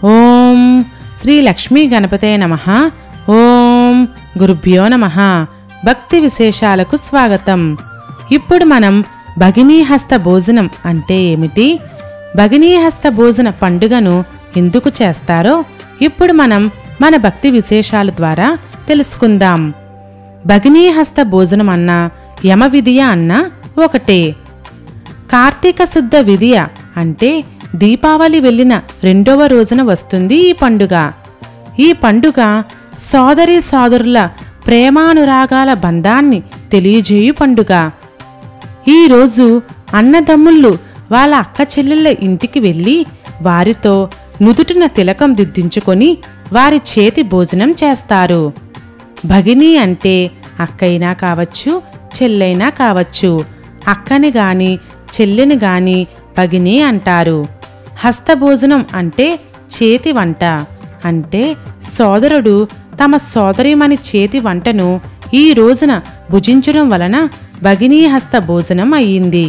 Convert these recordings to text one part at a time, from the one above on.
ఓం శ్రీ లక్ష్మీ గణపతే నమ ఓం గురుభ్యో నమ భక్తి విశేషాలకు స్వాగతం ఇప్పుడు మనం భగినీహస్త భోజనం అంటే ఏమిటి భగినీహస్త భోజన పండుగను ఎందుకు చేస్తారో ఇప్పుడు మనం మన భక్తి విశేషాల ద్వారా తెలుసుకుందాం భగినీహస్త భోజనం అన్నా యమ విధియ అన్నా ఒకటే కార్తీక శుద్ధ విధియ అంటే దీపావళి వెళ్ళిన రెండవ రోజున వస్తుంది ఈ పండుగ ఈ పండుగ సోదరి సోదరుల ప్రేమానురాగాల బంధాన్ని తెలియజేయు పండుగ ఈరోజు అన్నదమ్ముళ్ళు వాళ్ళ అక్క చెల్లెళ్ళ ఇంటికి వెళ్ళి వారితో నుదుటిన తిలకం దిద్దించుకొని వారి చేతి భోజనం చేస్తారు భగిని అంటే అక్కైనా కావచ్చు చెల్లైనా కావచ్చు అక్కని గాని చెల్లిని గాని భగిని అంటారు హస్తభోజనం అంటే చేతి వంట అంటే సోదరుడు తమ సోదరిమని చేతి వంటను ఈ రోజున భుజించడం వలన భగినీ హస్త భోజనం అయ్యింది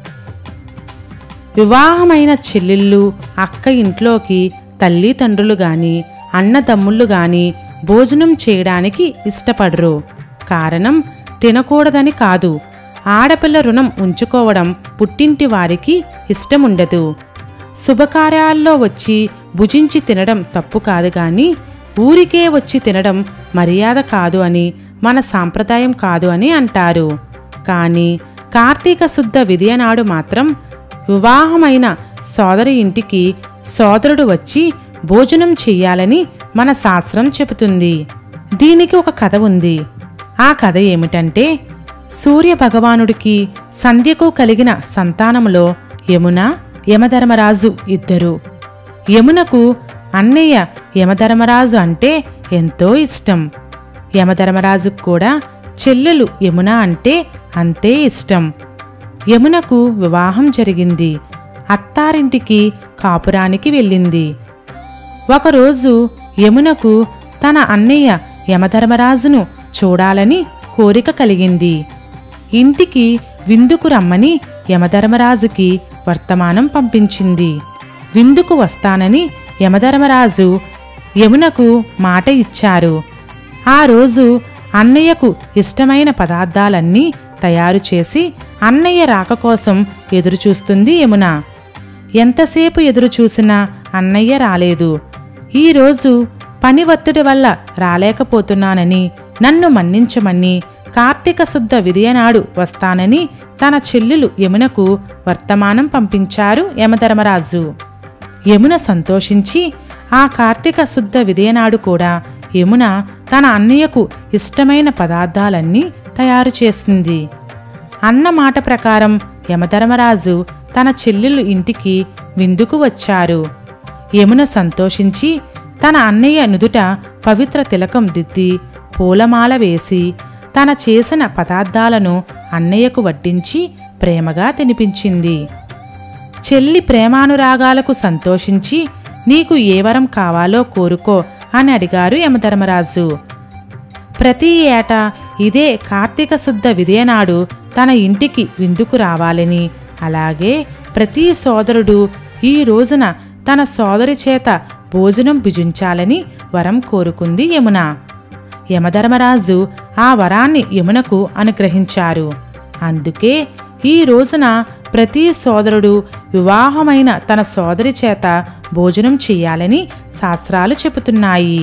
వివాహమైన చెల్లెళ్ళు అక్క ఇంట్లోకి తల్లిదండ్రులు గాని అన్నదమ్ముళ్ళు గాని భోజనం చేయడానికి ఇష్టపడరు కారణం తినకూడదని కాదు ఆడపిల్ల రుణం ఉంచుకోవడం పుట్టింటి వారికి ఇష్టముండదు శుభకార్యాల్లో వచ్చి భుజించి తినడం తప్పు కాదు గాని ఊరికే వచ్చి తినడం మర్యాద కాదు అని మన సాంప్రదాయం కాదు అని అంటారు కానీ కార్తీక శుద్ధ విధియ నాడు మాత్రం వివాహమైన సోదరి ఇంటికి సోదరుడు వచ్చి భోజనం చెయ్యాలని మన శాస్త్రం చెబుతుంది దీనికి ఒక కథ ఉంది ఆ కథ ఏమిటంటే సూర్య భగవానుడికి సంధ్యకు కలిగిన సంతానములో యమున యమధర్మరాజు ఇద్దరు యమునకు అన్నయ్య యమధర్మరాజు అంటే ఎంతో ఇష్టం యమధర్మరాజుకు కూడా చెల్లెలు యమున అంటే అంతే ఇష్టం యమునకు వివాహం జరిగింది అత్తారింటికి కాపురానికి వెళ్ళింది ఒకరోజు యమునకు తన అన్నయ్య యమధర్మరాజును చూడాలని కోరిక కలిగింది ఇంటికి విందుకు రమ్మని యమధర్మరాజుకి వర్తమానం పంపించింది విందుకు వస్తానని యమధర్మరాజు యమునకు మాట ఇచ్చారు ఆ రోజు అన్నయ్యకు ఇష్టమైన పదార్థాలన్నీ తయారు చేసి అన్నయ్య రాక కోసం ఎదురుచూస్తుంది యమున ఎంతసేపు ఎదురు చూసినా అన్నయ్య రాలేదు ఈరోజు పని ఒత్తిడి వల్ల రాలేకపోతున్నానని నన్ను మన్నించమని కార్తీక శుద్ధ విధియనాడు వస్తానని తన చెల్లెలు యమునకు వర్తమానం పంపించారు యమధర్మరాజు యమున సంతోషించి ఆ కార్తీక శుద్ధ విధియనాడు కూడా యమున తన అన్నయ్యకు ఇష్టమైన పదార్థాలన్నీ తయారు చేసింది అన్న మాట ప్రకారం యమధర్మరాజు తన చెల్లెలు ఇంటికి విందుకు వచ్చారు యమున సంతోషించి తన అన్నయ్య నుదుట పవిత్ర తిలకం దిద్ది పూలమాల వేసి తన చేసిన పదార్థాలను అన్నయ్యకు వడ్డించి ప్రేమగా తినిపించింది చెల్లి ప్రేమానురాగాలకు సంతోషించి నీకు ఏ వరం కావాలో కోరుకో అని అడిగారు యమధర్మరాజు ప్రతి ఏటా ఇదే కార్తీక శుద్ధ విదయనాడు తన ఇంటికి విందుకు రావాలని అలాగే ప్రతి సోదరుడు ఈ రోజున తన సోదరి చేత భోజనం భుజించాలని వరం కోరుకుంది యమున యమధర్మరాజు ఆ వరాన్ని యమునకు అనుగ్రహించారు అందుకే ఈ రోజున ప్రతి సోదరుడు వివాహమైన తన సోదరి చేత భోజనం చెయ్యాలని శాస్త్రాలు చెబుతున్నాయి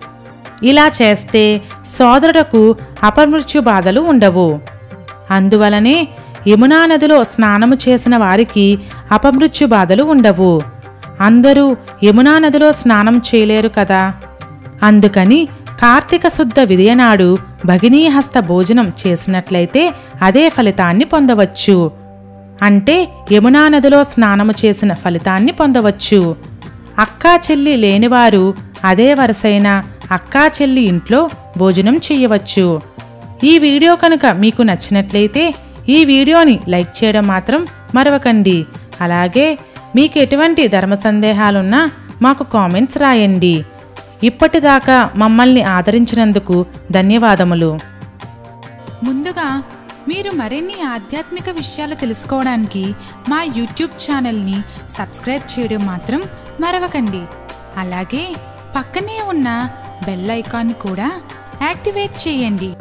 ఇలా చేస్తే సోదరులకు అపమృత్యు బాధలు ఉండవు అందువలనే యమునా నదిలో స్నానము చేసిన వారికి అపమృత్యు బాధలు ఉండవు అందరూ యమునా నదిలో స్నానం చేయలేరు కదా అందుకని కార్తీక శుద్ధ విదయనాడు భగినీహస్త భోజనం చేసినట్లయితే అదే ఫలితాన్ని పొందవచ్చు అంటే యమునా నదిలో స్నానము చేసిన ఫలితాన్ని పొందవచ్చు అక్కా చెల్లి లేనివారు అదే వరసైన అక్కా చెల్లి ఇంట్లో భోజనం చేయవచ్చు ఈ వీడియో కనుక మీకు నచ్చినట్లయితే ఈ వీడియోని లైక్ చేయడం మాత్రం మరవకండి అలాగే మీకు ఎటువంటి ధర్మ సందేహాలున్నా మాకు కామెంట్స్ రాయండి ఇప్పటిదాకా మమ్మల్ని ఆదరించినందుకు ధన్యవాదములు ముందుగా మీరు మరిన్ని ఆధ్యాత్మిక విషయాలు తెలుసుకోవడానికి మా యూట్యూబ్ ఛానల్ని సబ్స్క్రైబ్ చేయడం మాత్రం మరవకండి అలాగే పక్కనే ఉన్న బెల్ ఐకాన్ కూడా యాక్టివేట్ చేయండి